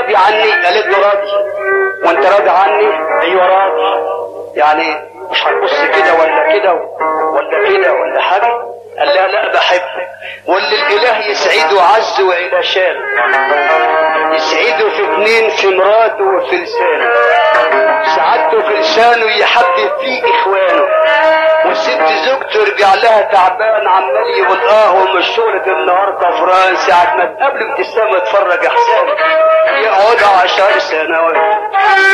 راضي عني قالت له راضي وانت راضي عني ايوه راضي يعني مش هتبص كده ولا كده ولا كده ولا حاجه قال لا لا بحبك واللي الاله يسعده عز والى شان يسعده في اتنين في مراته وفي لسانه سعادته في لسانه يحبب فيه اخوانه والست زوجته يرجع لها تعبان عمال يقول اه ومش شغلة النهار طفران ساعة ما تقابله ابتسامة تفرج احسان يقعد عشر سنوات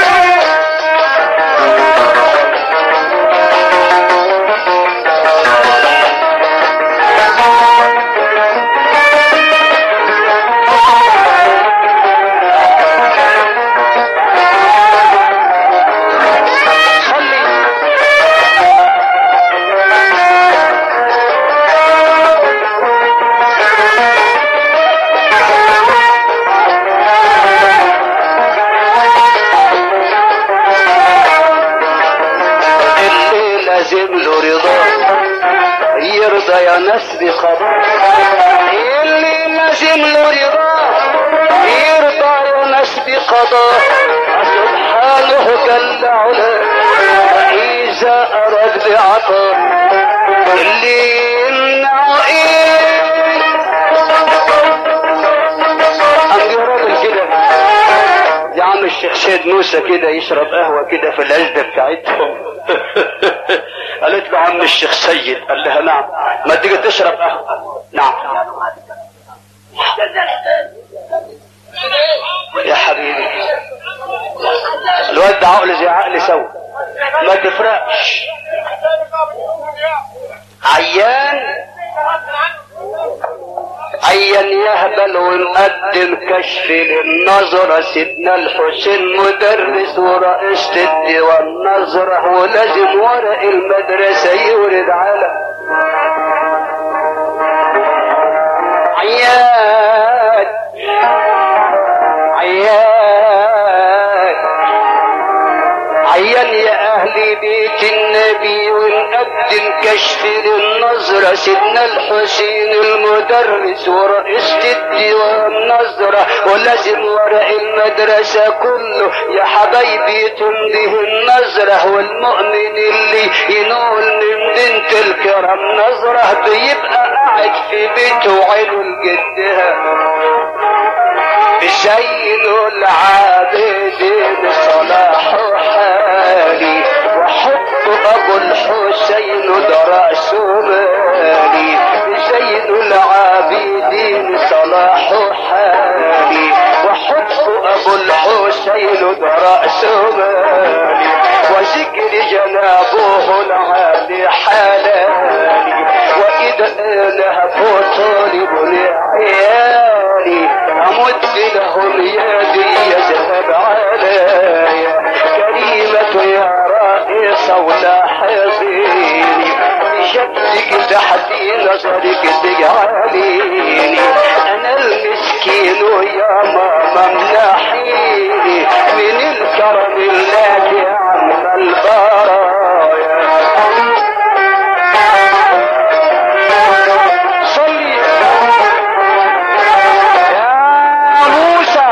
اللي لازم له رضا يرضى يا ناس بقضاء اللي لازم له رضا يرضى يا ناس بقضاء سبحانه جل علا إذا أراد بعطاء اللي يمنع إيه أم يا راجل كده يا عم الشيخ سيد موسى كده يشرب قهوة كده في العزبة بتاعتهم قالت له عم الشيخ سيد قال لها نعم ما تيجي تشرب قهوة نعم يا حبيبي الواد ده عقل زي عقل سوا ما تفرقش عيان عيان يهبل ونقدم كشف للنظرة سيدنا الحسين مدرس ورئيسة الديوان نظرة ولازم ورق المدرسة يورد على عيان عيان عيان يا أهل بيت النبي ونقدم كشف للنظرة سيدنا الحسين المدرس ورئيسة الديوان نظرة ولازم ورق المدرسة كله يا حبايبي تمضيه النظرة والمؤمن اللي ينول من بنت الكرم نظرة بيبقى قاعد في بيته وعينه لجدها زين العابدين صلاح حالي وحب ابو الحسين ده راس مالي زين العابدين صلاح حالي وحب ابو الحسين ده راس مالي وذكر جنابه العالي حلالي واذا نهب طالب لعيالي امد لهم يدي يذهب عليا كريمة يا رئيس ولاحظيني بجدك تحتي نظرك تجعليني انا المسكين يا ماما منحيني من الكرم الذي عم البرايا صلي يا موسى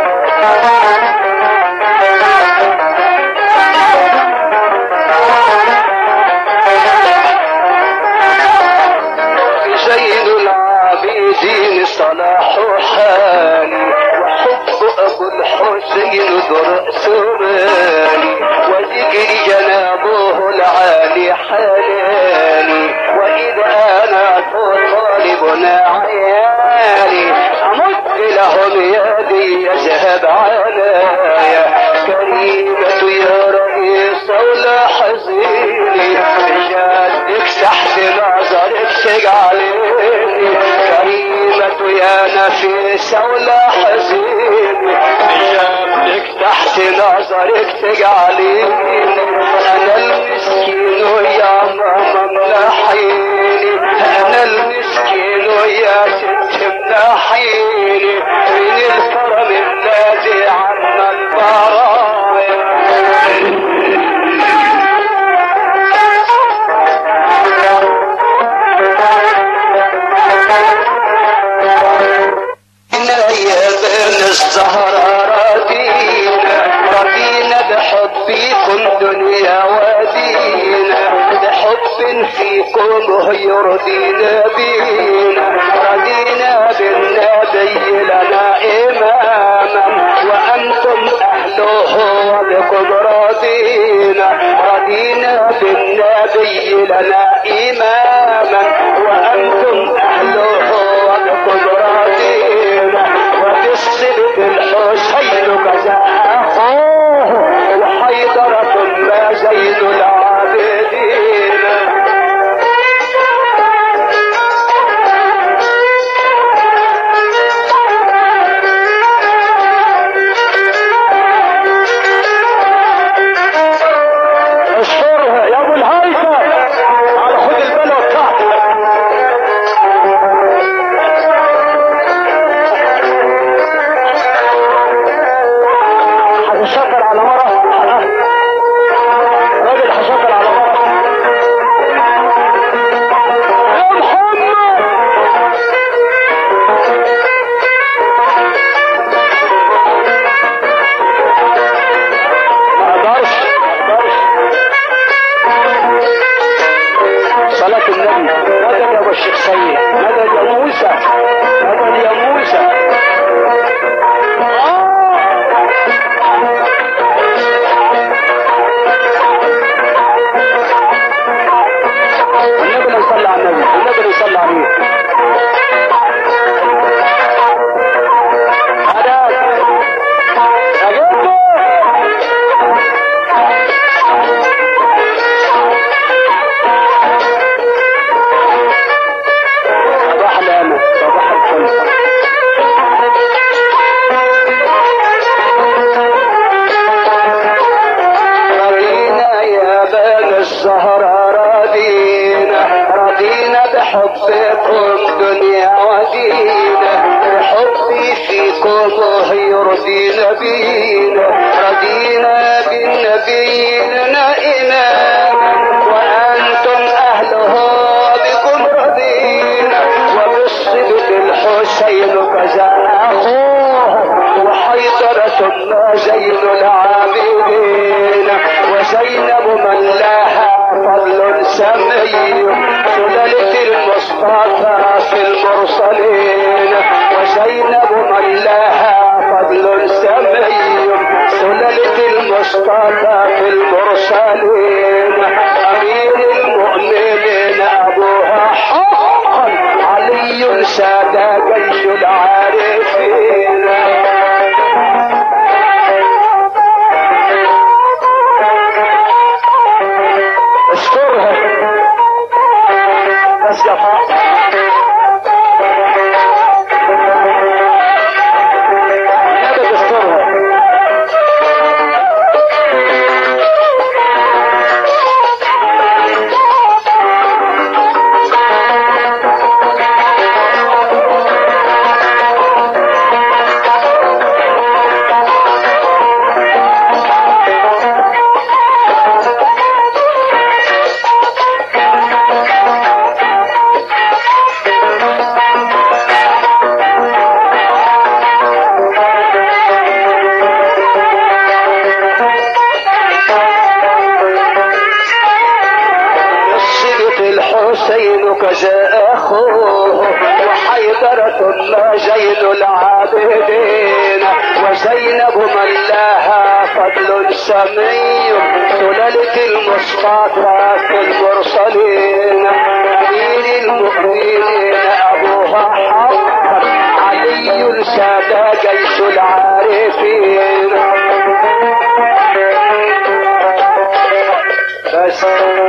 زين العابدين صلاح حالي وحب ابو الحسين در ثماني وذكر جنابه العالي حلالي واذا انا طالبنا عيالي امد لهم يدي يذهب عليا كريمة يا رئيس ولا حزيني جادك تحت نظرك تجعليني كريمة يا نفيسة ولا حزيني جادك تحت نظرك تجعليني انا المسكين يا ماما منحيني انا المسكين يا ست منحيني من الكرم الذي عنا البرايا من ايام الزهرة فيكم يرضينا بينا رضينا بالنبي لنا إماما وأنتم أهله وبكم رضينا رضينا بالنبي لنا إماما وأنتم أهله وبكم رضينا وبالصدق الحسين كذا أخوه وحيدرة ما زين العابدين اشكرها يا ابو الهيثم على خد البلوه بتاعتك هتشكر على مرة راجل هشكر على مرة يا محمد ما اقدرش ما اقدرش صلاة النبي مدد يا ابو الشيخ سيد مدد يا موسى مدد يا موسى والنبي نصلي على النبي والنبي نصلي عليه مدد يا جدو صباح الأمل صباح الفل رضينا يا بني الزهرة رضينا رضينا بحبكم دنيا ودينا بحبي فيكم يرضينا بينا رضينا بالنبي لنا إماما وأنتم أهله بكم رضينا وبالصدق الحسين كذا أخوه وحيدرة ما زين العابدين وزينب من لها فضل سمي سلالة المصطفى في المرسلين وزينب من لها فضل سمي سلالة المصطفى في المرسلين أمير المؤمنين أبوها حقا علي ساد جيش العارفين اشكرها بس يا فاطمة نبت اشكرها الصدق الحسين كذا أخوه وحيدرة ما زين العابدين وزينب من لها فضل سمي سلالة المصطفى في المرسلين أمير المؤمنين أبوها حقا علي ساد جيش العارفين بس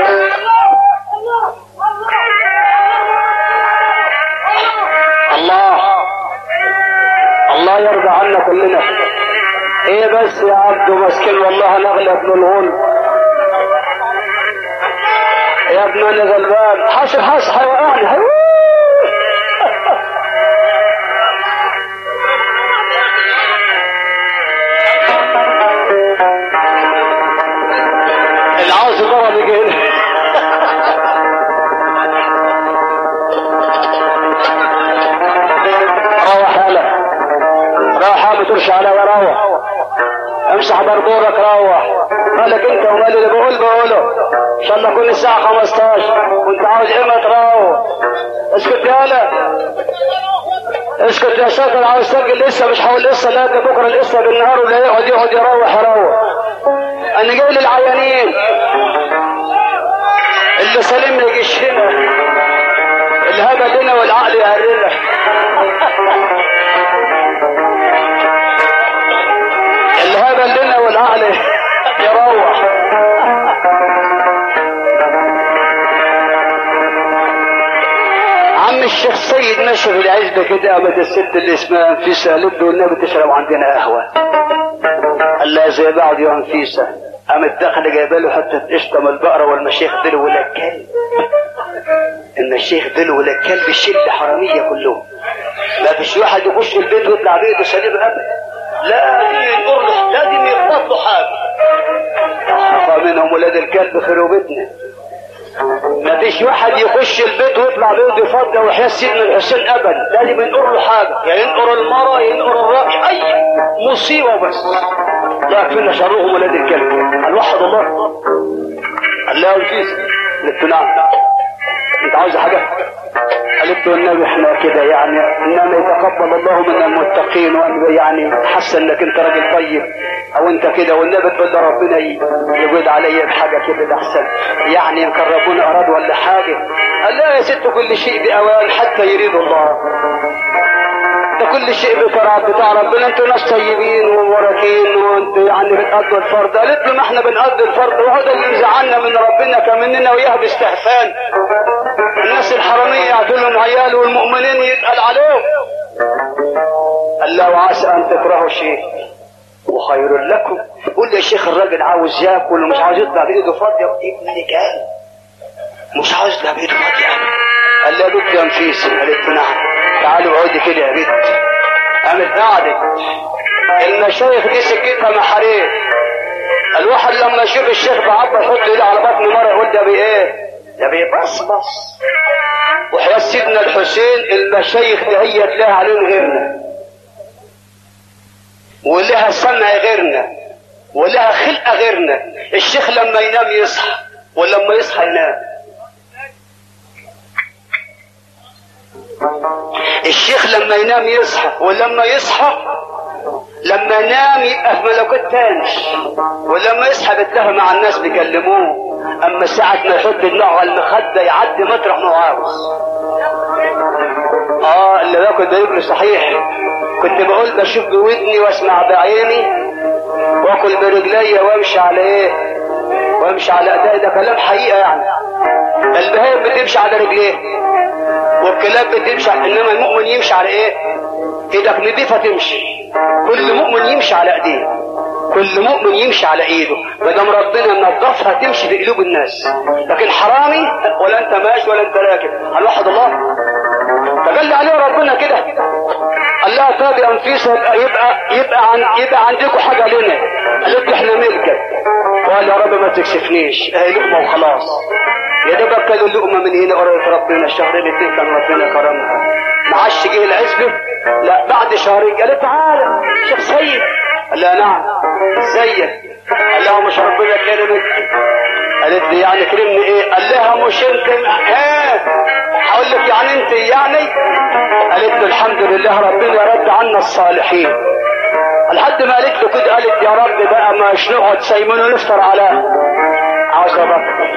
الله الله يرضى عنا كلنا ايه بس يا عبد مسكين والله نغلى ابن الغل يا ابن انا غلبان حاسب حاسب حيوان حيوان العاصي ضرب يجي روح هلا روح ما ترش على وروح امسح بردورك روح مالك انت ومال اللي بقول بقوله ان شاء الله كل الساعة 15 وانت عاوز ايه ما تروح اسكت يالا اسكت يا شاطر عاوز تسجل لسه مش هقول لسه لا ده بكره لسه بالنهار ولا يقعد يقعد يروح يروح انا جاي للعيانين اللي سليم ما يجيش هنا الهبل هنا والعقل يهرنا الهبل لنا والعقل يروح عم الشيخ سيد ماشي في العزبة كده قامت الست اللي اسمها انفيسة قالت له النبي تشرب عندنا قهوة قال لها زي بعض يا انفيسة قامت داخله جايبه له حته قشطه من البقره والمشيخ دول ولا الكلب المشيخ دول ولا الكلب الشله حراميه كلهم ما فيش واحد يخش البيت ويطلع بيده سليم ابدا لازم ينظر له لازم يخبط له حاجه خاف منهم ولاد الكلب خروبتنا ما فيش واحد يخش البيت ويطلع بيده فضه وحياة سيدنا الحسين ابدا لازم ينقر له حاجه يا ينقر المرأة يا ينقر الراجل اي مصيبه بس لا يكفينا شرهم ولاد الكلب الوحد الله الله الفيس قلت له نعم انت عاوز حاجه قالت له النبي احنا كده يعني انما يتقبل الله من المتقين وانا يعني حاسه انك انت راجل طيب او انت كده والنبي تقول له ربنا يجود عليا بحاجه كده ده احسن يعني يمكن ربنا اراد ولا حاجه قال لا يا ست كل شيء باوان حتى يريد الله ده كل شيء بتاع بتاع ربنا انتوا ناس طيبين ومباركين وانتوا يعني بتقضوا الفرض قالت له ما احنا بنقضي الفرض وهو ده اللي مزعلنا من ربنا كمننا وياها باستحسان الناس الحرامية يعطوا لهم عيال والمؤمنين يتقال عليهم قال له وعسى ان تكرهوا شيء وخير لكم قول لي يا شيخ الراجل عاوز ياكل ومش عاوز يطلع بايده فاضيه ابن رجال مش عاوز يطلع بايده فاضيه قال لها بنت يا نفيس قالت له نعم تعالوا اقعدي كده يا بنت قامت قعدت المشايخ دي سكتها محارير الواحد لما يشوف الشيخ بعبر يحط ايده على بطن مره يقول ده بايه؟ ده بيبصبص وحياة سيدنا الحسين المشايخ دي هي تلاقي عليهم غيرنا ولها سمع غيرنا ولها خلقة غيرنا الشيخ لما ينام يصحى ولما يصحى ينام الشيخ لما ينام يصحى ولما يصحى لما ينام يبقى في ملكوت تاني ولما يصحى بتلاقي مع الناس بيكلموه اما ساعة ما يحط دماغه على المخدة يعدي مطرح ما هو عاوز اه اللي باكل ده رجله صحيح كنت بقول بشوف بودني واسمع بعيني واكل برجلي وامشي على ايه وامشي على ادائي ده كلام حقيقة يعني البهائم بتمشي على رجليه والكلاب بتمشي انما المؤمن يمشي على ايه ايدك نضيفة تمشي كل مؤمن يمشي على ايديه كل مؤمن يمشي على ايده ما دام ربنا نظفها تمشي في قلوب الناس لكن حرامي ولا انت ماشي ولا انت راكب الواحد الله تجلى عليه ربنا كده قال لها طب يا انفيسه يبقى يبقى عن يبقى عندكم حاجه لنا قالت له احنا ملكك قال يا رب ما تكشفنيش اهي لقمه وخلاص يا دوبك كانوا اللقمه من هنا قريت ربنا الشهرين اللي كان ربنا كرمها معاش جه العزبه لا بعد شهرين قالت تعالى شيخ سيد قال لها نعم ازيك قال لها مش ربنا كرمك قالت لي يعني كرمني ايه قال لها مش انت ها هقول لك يعني انت يعني قالت له الحمد لله ربنا رد عنا الصالحين لحد ما قالت له كده قالت يا رب بقى مش نقعد سايمين ونفطر على عاوز بكر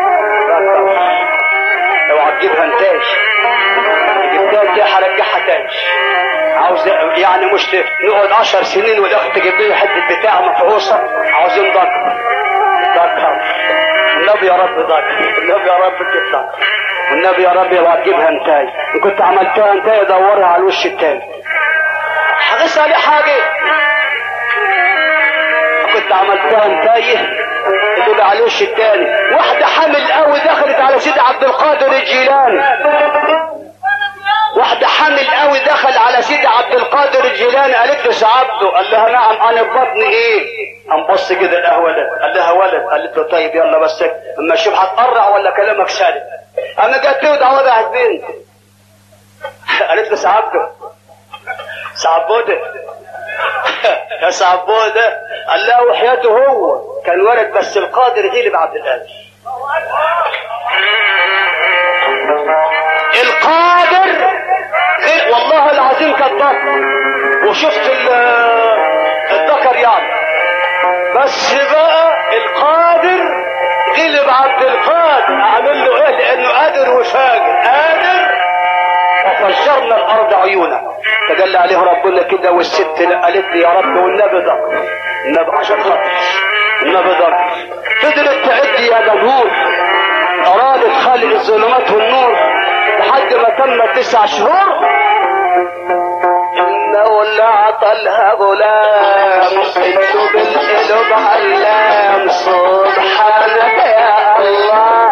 اوعى تجيبها انتاج جبتها دي هرجعها تاني عاوز يعني مش نقعد عشر سنين والاخت تجيب لي حته بتاع مفعوصه عاوزين ذكر ذكر النبي يا رب ذكر النبي يا رب تجيب ذكر والنبي يا رب لو هتجيبها انتاي ان كنت عملتها انتاي دورها على الوش التاني هغسها لي حاجه كنت عملتها انتاي اللي على الوش التاني واحدة حامل قوي دخلت على سيدي عبد القادر الجيلاني واحدة حامل قوي دخل على سيدي عبد القادر الجيلاني قالت له سعبده قال لها نعم انا بطني ايه قام بص كده القهوة ده قال لها ولد قالت له طيب يلا بس اما اشوف هتقرع ولا كلامك سالم انا جت تودع وضعت بنت قالت له سعبده سعبوده يا سعبوده قال لها وحياته هو كان ولد بس القادر غلب عبد القادر القادر غير والله العظيم كذاب وشفت ال- الذكر يعني بس بقى القادر غلب عبد القادر اعمل له ايه لانه قادر وفاجر قادر وفجرنا الارض عيونا تجلى عليه ربنا كده والست قالت لي يا رب والنبي ذكر النبي عشان خاطر النبي ذكر فضلت تعد يا جمهور ارادت خالق الظلمات والنور لحد ما تم تسع شهور المولى عطلها غلام انتو بالقلوب علام سبحانك يا الله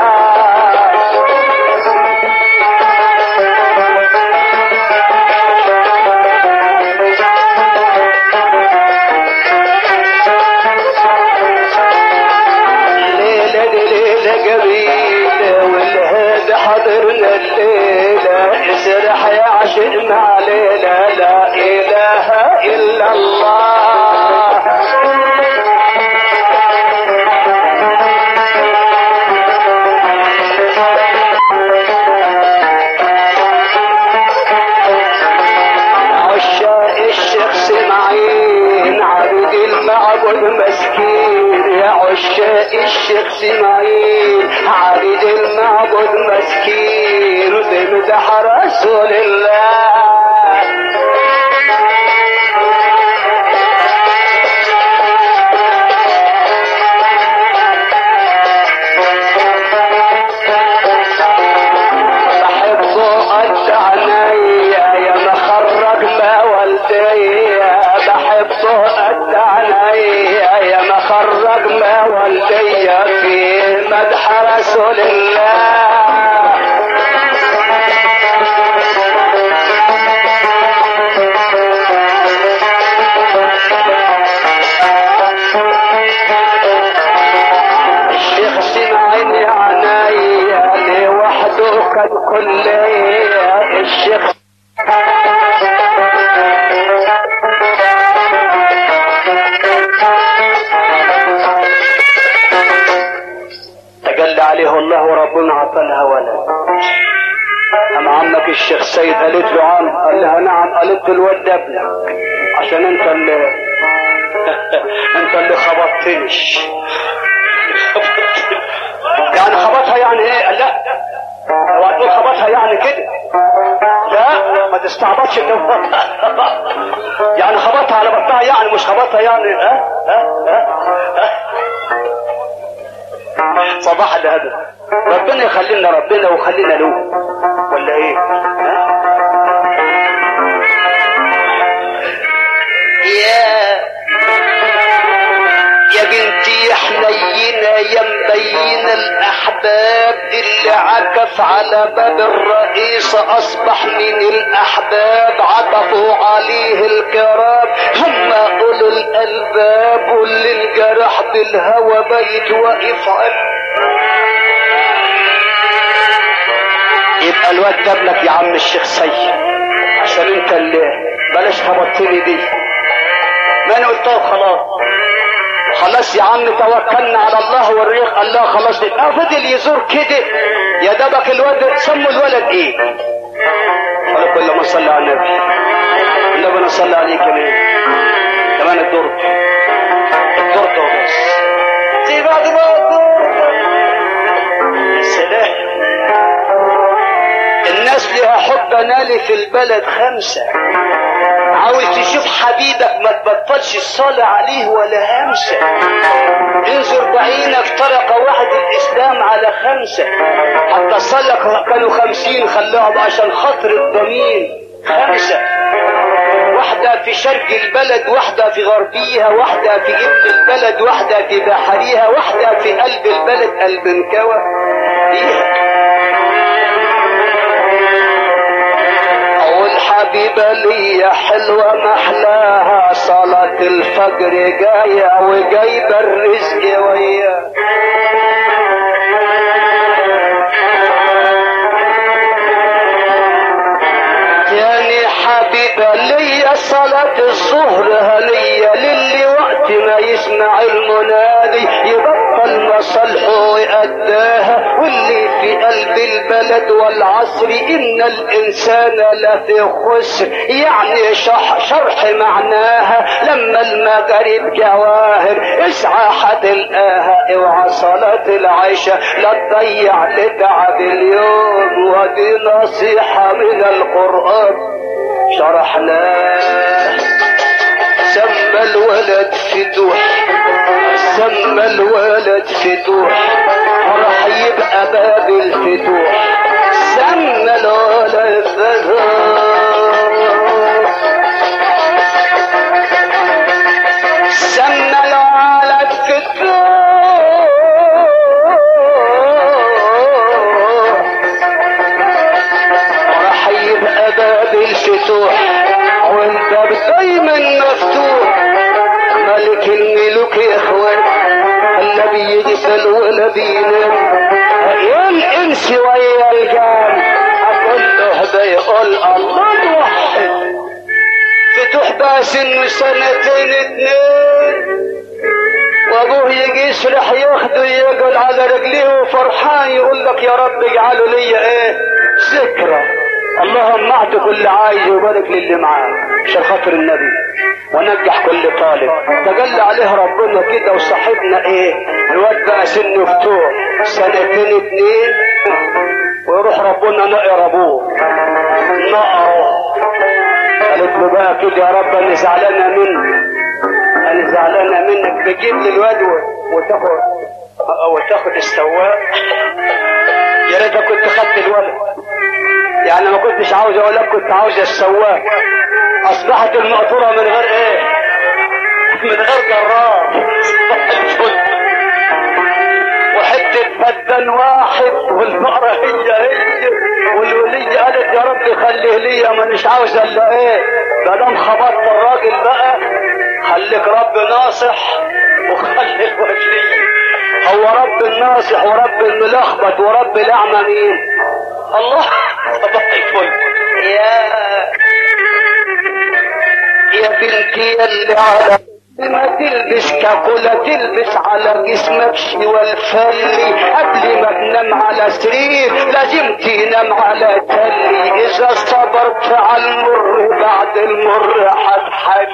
ليلة دي ليلة جميلة والهاد حضرنا الليلة اسرح يا عشق مع ليلة لا إله إلا الله عشاق الشيخ سماعين عبد المعبد مسكين يا عشاق الشيخ سماعين عبد المعبد مسكين وتمدح رسول الله بحبه قد عينيا يا مخرج ما والديا بحبه قد عينيا يا مخرج ما والديا في مدح رسول الله الشيخ سمعين يا عنايا لوحده كان كلية الشيخ تجلى عليه الله وربنا عطلها ولد أم عمك الشيخ سيد قالت له عم قال لها نعم قالت له الواد ده ابنك عشان انت اللي انت اللي خبطتني يعني خبطها يعني ايه قال لا لو هتقول خبطها يعني كده لا ما تستعبطش انه يعني خبطها على بطنها يعني مش خبطها يعني ها ها ها, ها. صباح الهدى ربنا يخلينا ربنا وخلينا له ولا ايه ها؟ يا يا بنتي يا حنينة يا مبين الأحباب اللي عكف على باب الرئيس أصبح من الأحباب عطفوا عليه الكرام هم أولو الألباب واللي انجرح بالهوى بيت واقف عليه يبقى الواد جاب لك يا عم الشيخ سيد عشان انت اللي بلاش خبطتني دي ما انا قلتها خلاص خلاص يا عم توكلنا على الله والريق قال لا خلاص اه فضل يزور كده يا دبك الواد سموا الولد ايه قال كل ما صلى على النبي النبي نصلي عليه كمان كمان الدور الدور ده بس زي بعد ما الدور سلام الناس لها حب نالي في البلد خمسة عاوز تشوف حبيبك ما تبطلش الصلاة عليه ولا همسة انظر بعينك طرق واحد الإسلام على خمسة حتى الصلاة كانوا خمسين خلاهم عشان خاطر الضمير خمسة واحدة في شرق البلد واحدة في غربيها واحدة في ابن البلد واحدة في بحريها واحدة في قلب البلد المنكوة فيها والحبيبة ليا حلوة محلاها صلاة الفجر جاية وجايبة الرزق وياه تاني حبيب ليا صلاة الظهر هنية للي وقت ما يسمع المنادي يبطل مصالحه ويأداها واللي في قلب البلد والعصر إن الإنسان لفي خسر يعني شح شرح معناها لما المغرب جواهر اسعى هتلقاها اوعى صلاة العشاء لا تضيع لتعب اليوم ودي نصيحة من القرآن شرحناه سمى الولد فتوح سمى الولد فتوح راح يبقى باب الفتوح سمى الولد فتوح سمى الولد فتوح راح يبقى باب الفتوح والباب دايما مفتوح ملك الملوك يا اخوان لا بيغفل ولا بينام يا الانس ويا الجان اقول له بيقول الله توحد فتوح باس انه سنتين اتنين وابوه يجي يسرح ياخده يقول على رجليه وفرحان يقول لك يا رب اجعله ليا ايه ذكرى اللهم اعطي كل عايز وبارك للي معاه عشان خاطر النبي ونجح كل طالب تجلى عليه ربنا كده وصاحبنا ايه الواد بقى سنه فتوح سنتين اتنين ويروح ربنا نقر ابوه نقره قالت له بقى كده يا رب انا زعلانه منك انا زعلانه منك بتجيب لي الواد وتاخد وتاخد السواق يا ريتك كنت خدت الولد يعني ما كنتش عاوز اقول لك كنت عاوز السواق اصبحت المقطوره من غير ايه من غير جرار وحته بدن واحد والبقره هي هي والولية قالت يا رب خليه ليا مانيش عاوز الا ايه ما دام خبطت الراجل بقى خليك رب ناصح وخلي الوجهية هو رب الناصح ورب الملخبط ورب الاعمى مين الله صباح الفل يا يا بنتي اللي على ما تلبس كاكولا تلبس على جسمك شي والفلي قبل ما تنام على سرير لازم تنام على تلي اذا صبرت على المر بعد المر هتحل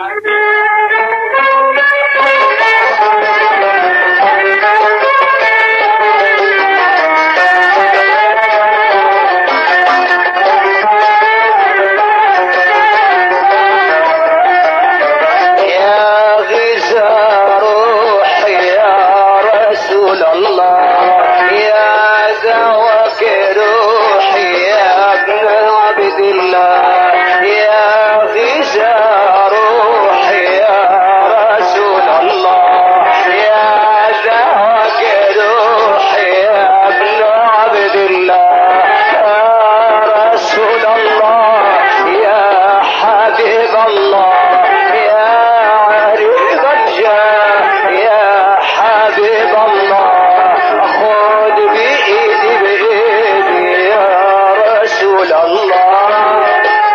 يا غذاء روحي يا رسول الله يا دواك روحي يا ابن عبد الله يا غذاء روحي يا رسول الله يا دواك روحي يا ابن عبد الله يا رسول الله يا حبيب الله يا عريض الجاه يا حبيب الله خذ بإيدي بإيدي يا رسول الله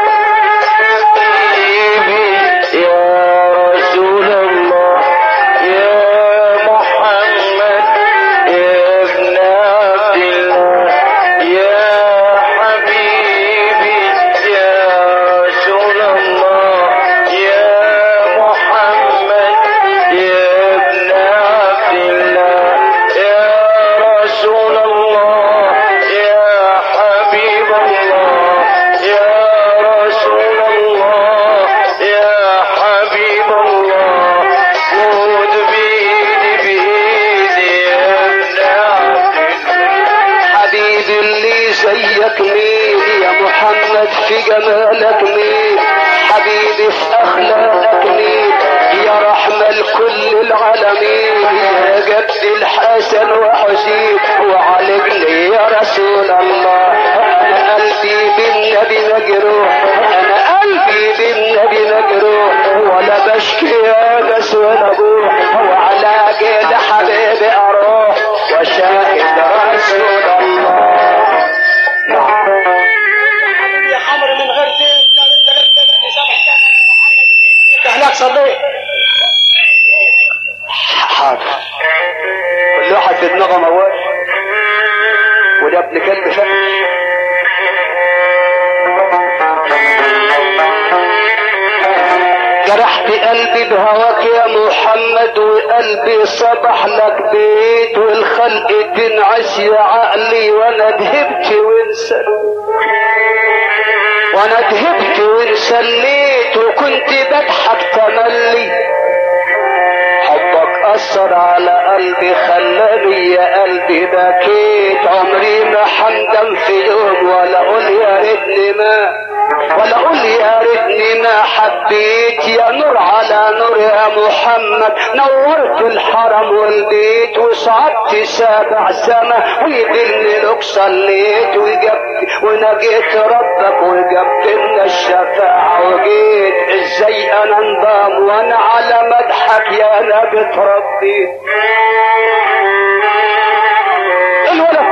حبيبي يا رسول الله يا محمد يا ابن عبد الله يا حبيبي يا رسول الله يا محمد يا ابن عبد الله يا رسول الله يا حبيب الله يا رسول الله يا حبيب الله خذ بإيدي بإيدي يا ابن عبد الله حبيبي اللي زيك مين يا محمد في جمالك مين حبيبي في اخلاقك مين يا رحمة لكل العالمين يا جد الحسن وحسين وعالجني يا رسول الله انا قلبي بالنبي مجروح انا قلبي بالنبي مجروح ولا بشكي يا ناس ولا بروح وعلى جيل حبيبي اروح وشاهد رسول الله يا حمر من غير زيت ثلاث سبع فقري جرحت قلبي بهواك يا محمد وقلبي صبح لك بيت والخلق تنعس يا عقلي وانا دهبت وانسى وانا دهبت وانسليت وكنت بضحك تملي حبك اثر على قلبي خلاني يا قلبي بكيت عمري ما حندم في يوم ولا اقول يا ريتني ما ولا اقول يا ريتني ما حبيت يا نور على نور يا محمد نورت الحرم والبيت وصعدت سابع سما ويدلني لك صليت وجبت ونجيت ربك وجبت لنا الشفاعة وجيت ازاي انا انضام وانا على مدحك يا نبي ربي الولد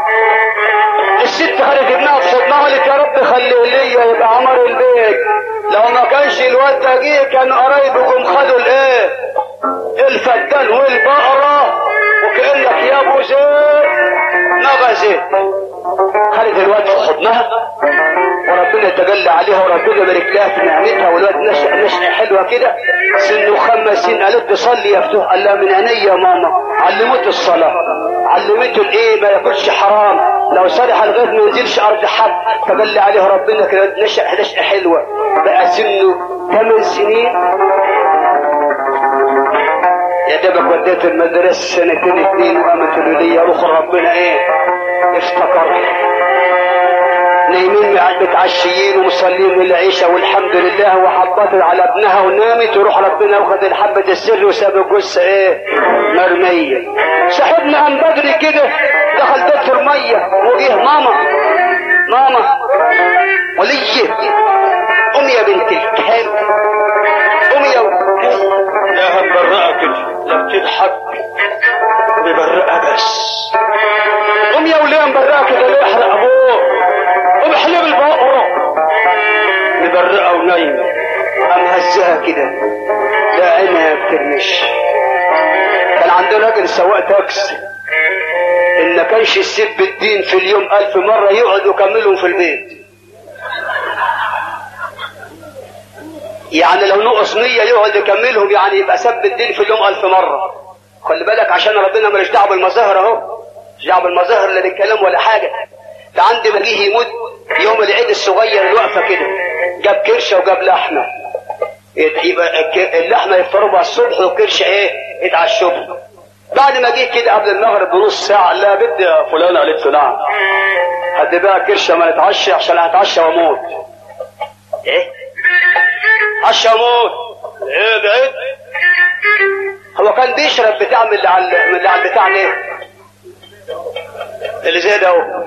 الست خلت ابنها في حضنها قالت يا رب خليه ليا يبقى عمر البيت لو ما كانش الواد ده جه كان قرايبكم خدوا الايه الفتان والبقرة وكأنك يا ابو زيد نغزت خدت الواد في حضنها وربنا تجلى عليها وربنا بارك لها في نعمتها والواد نشأ نشأة حلوة كده سنه خمس سنين قالت له صلي يا فتوح قال لها من عينيا يا ماما علمته الصلاة علمته الايه ما ياكلش حرام لو صالح لغايه ما ينزلش ارض حد تجلى عليه ربنا كده نشأ نشأة حلوة بقى سنه ثمان سنين يا دبك وديت المدرسة سنتين اتنين وقامت الولية روح ربنا ايه افتكر نايمين متعشيين ومصلين العيشة والحمد لله وحطت على ابنها ونامت وروح ربنا واخد الحبة السر وساب الجثة ايه مرمية صاحبنا عن بدري كده دخل دكتور مية وجه ماما ماما ولية قومي يا بنت الكلب قومي يا يا هنبرقك لا بتضحك ببرقها بس قوم يا وليه مبرقك ده ليه يحرق ابوه قوم احلب البقرة مبرقة ونايمة قام هزها كده لا عينها بترمش كان عندنا راجل سواق تاكسي ان كانش يسيب الدين في اليوم الف مرة يقعد يكملهم في البيت يعني لو نقص نية يقعد يكملهم يعني يبقى سب الدين في اليوم ألف مرة خلي بالك عشان ربنا ماليش دعوه بالمظاهر اهو مش دعوه بالمظاهر لا بالكلام ولا حاجة ده عندي ما جه يموت يوم العيد الصغير الوقفة كده جاب كرشة وجاب لحمة يبقى اللحمة يفطروا بها الصبح والكرشة ايه يتعشوا بعد ما جه كده قبل المغرب بنص ساعة لا بدي يا فلان قالت له نعم هدي بقى كرشة ما نتعشى عشان هتعشى واموت ايه عشى واموت ايه بعيد هو كان بيشرب بتاع من اللي على من اللي على البتاع ليه اللي زي ده اهو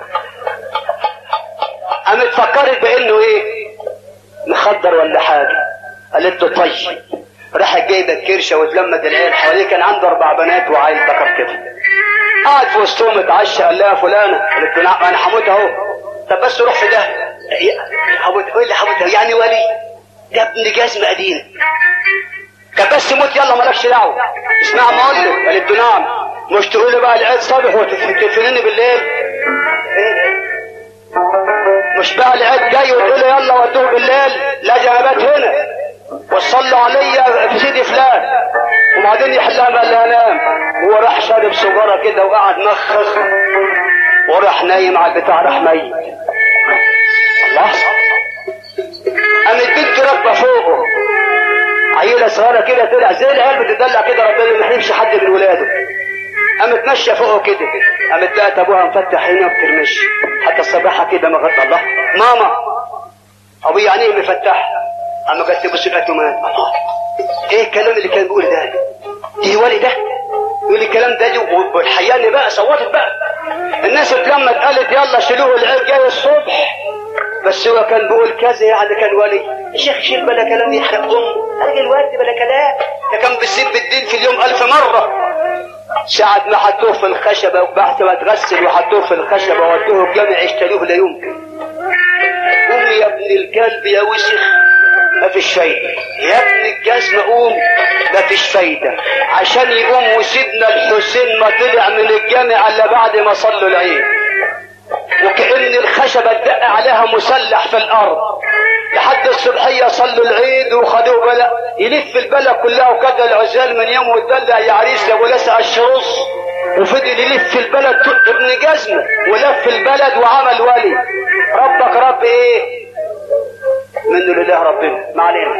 قامت فكرت بانه ايه مخدر ولا حاجه قالت له طيب راحت جايبه الكرشه واتلمت العيال حواليه كان عنده اربع بنات وعيل ذكر كده قعد في وسطهم اتعشى قال لها فلانه قالت له نعم انا هموت اهو طب بس روح في ده هموت ايه اللي هموت يعني ولي ده ابن جزمه قديم كان بس موت يلا مالكش دعوه اسمع ما اقول لك قالت له نعم مش تقول لي بقى العيد صبح وتدفنني بالليل ايه مش بقى العيد جاي وتقول لي يلا ودوه بالليل لا جنبات هنا وصلوا عليا في سيدي فلان وبعدين يحلها ما اللي انام هو راح شارب سجاره كده وقعد مخخ وراح نايم على البتاع راح ميت الله قامت بنت راكبه فوقه عيله صغيره كده طلع زي العيال بتدلع كده ربنا ما يحرمش حد من ولاده قامت ماشيه فوقه كده قامت لقت ابوها مفتح عينها ما بترمش حتى الصباحه كده ما غطى الله ماما ابويا يعني ايه مفتح اما قالت تبص لقيت له مات الله ايه الكلام اللي كان بيقول ده ايه ولي ده يقول الكلام ده والحياني بقى صوتت بقى الناس اتلمت قالت يلا شيلوه العيد جاي الصبح بس هو كان بيقول كذا يعني كان ولي الشيخ شيل بلا كلام يحرق امه قال الواد بلا كلام ده كان بيسيب الدين في اليوم ألف مرة ساعة ما حطوه في الخشبة وبعد ما تغسل وحطوه في الخشبة ودوه الجامع اشتروه لا يمكن قوم يا ابن الكلب يا وسخ ما فيش فايدة يا ابن الجزمة قوم ما فيش فايدة عشان يقوم وسيدنا الحسين ما طلع من الجامع الا بعد ما صلوا العيد وكأن الخشبة اتدق عليها مسلح في الأرض لحد الصبحية صلوا العيد وخدوه بلا يلف البلد كلها وكده العزال من يوم وتدلع يا عريس يا ابو لسع الشرص وفضل يلف البلد ابن جزمه ولف البلد وعمل ولي ربك رب ايه منه لله ربنا ما علينا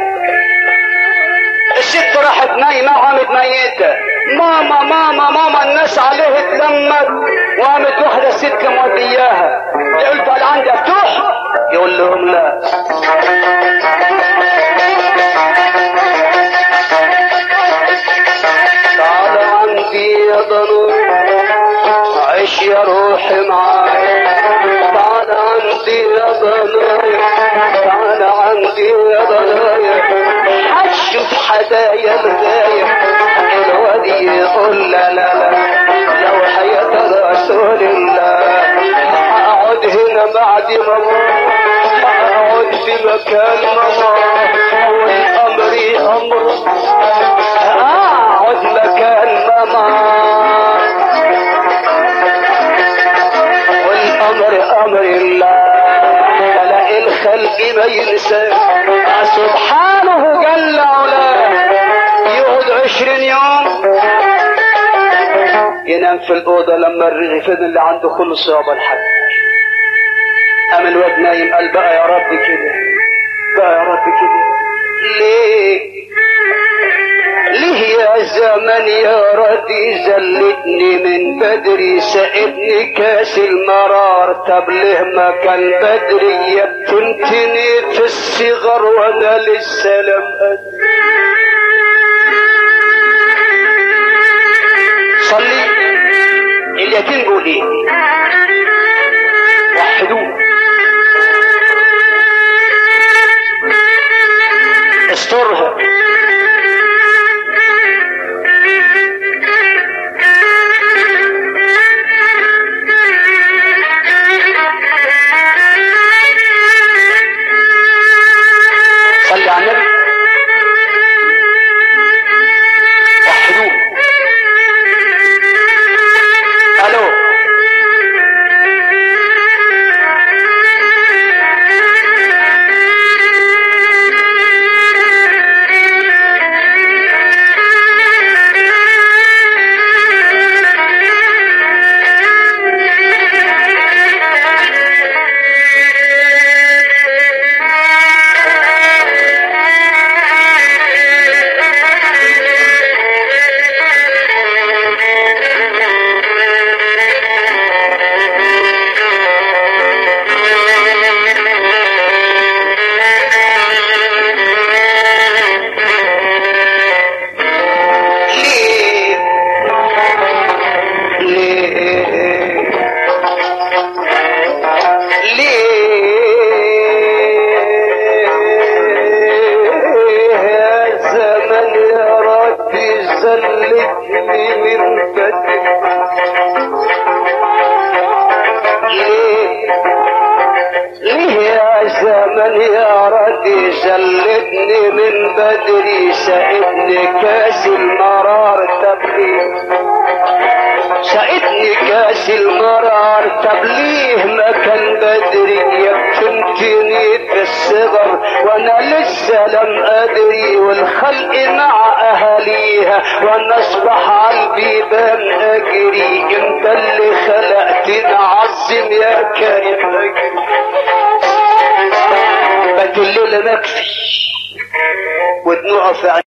الست راحت نايمة وقامت ميتة ماما ماما ماما الناس عليه اتلمت وقامت واحدة ست مودياها قلت هل عندي مفتوح يقول لهم لا تعال عندي يا ضنور عيش يا روحي معاي تعال عندي يا ضنايا تعال عندي يا ضنايا هتشوف حدايا الغاية الوادي يقول لا لا لا لو حياة رسول الله هقعد هنا بعد ما هقعد في مكان ماما والامر امر هقعد مكان ماما والامر امر الله فلا الخلق ما ينسى سبحانه جل علاه يقعد عشرين يوم ينام في الأوضة لما الرغيفين اللي عنده خلص يابا الحاج قام الواد نايم قال بقى يا رب كده بقى يا رب كده ليه ليه يا زمن يا ردي زلتني من بدري سقتني كاس المرار طب ليه ما كان بدري يبتنتني في الصغر وانا لسه لم ادري صلي اليتيم بيقول ايه وحدوه استرها صلي على النبي وحدوه الو ليه ليه ليه يا زمن يا ربي زلتني من بدري ليه ليه يا زمن يا ردي زلتني من بدري سقتني كاس المرار تبليه سقتني كاس المرار تبليه ما كان بدري يبتمتني في الصغر وانا لسه لم ادري والخلق مع اهاليها وانا اصبح على البيبان اجري انت اللي خلقتني عظم يا كريم اجري بات الليل مكفي ودموعه في